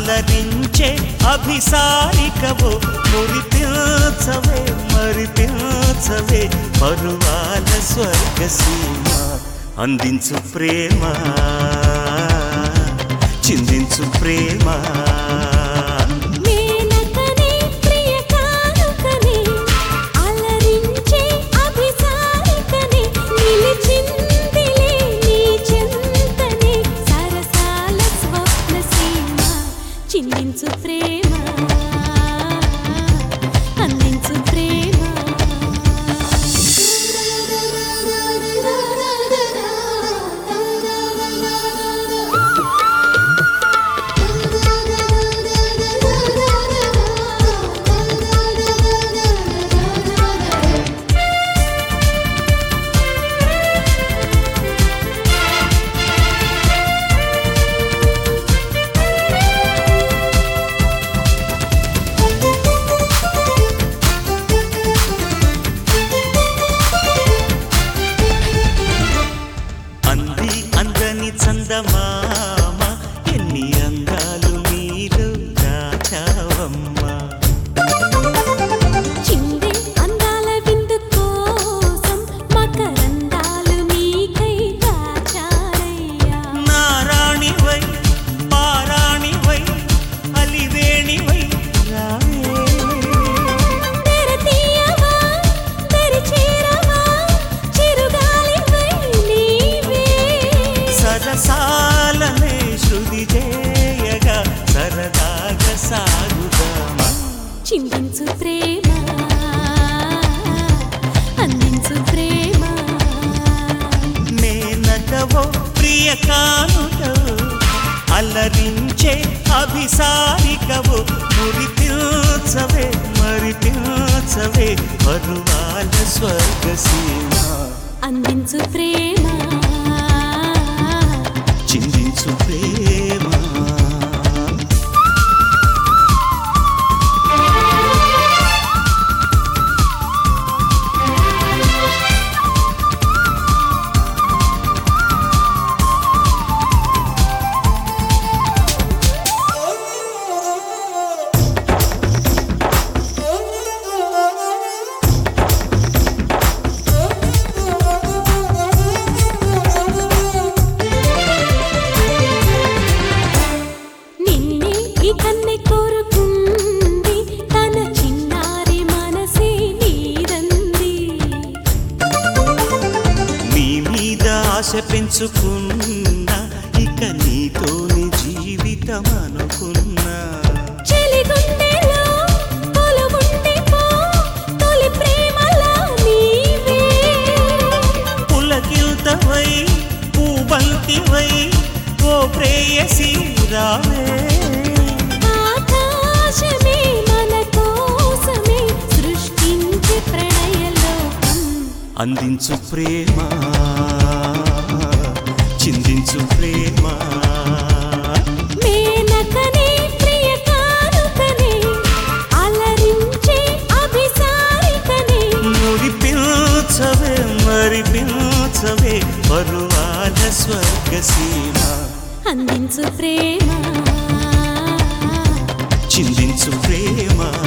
అలరించే అభిసారికవో మురిపించవే మరిపించవే పరువాల స్వర్గసీమ అందించు ప్రేమ చిందించు ప్రేమ మేనకనే ప్రియ కానుకనే అలరించే అభిసారికనే నిలిచిందిలే నీ చెంతనే సరసాల స్వప్న సీమ చిందించు ప్రేమ అందించు ప్రేమ అంది అందని చందమామ ఎన్ని అందాలు నీలో దాచావమ్మా చిందే అందాల విందు కోసం మకరందాలు నీకై దాచారయ్యా నారాణివై పారాణివై అలివేణివై రావే తెర తీయవా తెరి చేరవా చిరుగాలివై నీవే సరసాలనే శృతి చేయగా సరదాగా సాగుదామా చిందించు ప్రేమ అందించు ప్రేమ నేనటవో ప్రియ కానుటవు అల్లరించే అభిసారికవు మురిపించవే మరిపించవే పరువాల స్వర్గసీమ అందించు ప్రేమ చిందించు ప్రేమ నిన్నే ఈ కన్నె కోరుకుంది తన చిన్నారి మనసే నీదంది నీ మీద ఆశ పెంచుకున్నా ఇక నీతోని జీవితం అనుకున్నా చెలిగుండెలో కొలువుండిపో తొలి ప్రేమలా నీవే పులకిల్తవై పూబంతివై ఓ ప్రేయసి రావే ఆకాశమే మన కోసమే సృష్టించి ప్రణయలోకం అందించు ప్రేమ చిందించు ప్రేమ మేనకనే ప్రియ కానుకనే అలరించే అభిసారికనే మురిపించవే మరిపించవే పరువాల స్వర్గసీమ అందించు ప్రేమ చిందించు ప్రేమ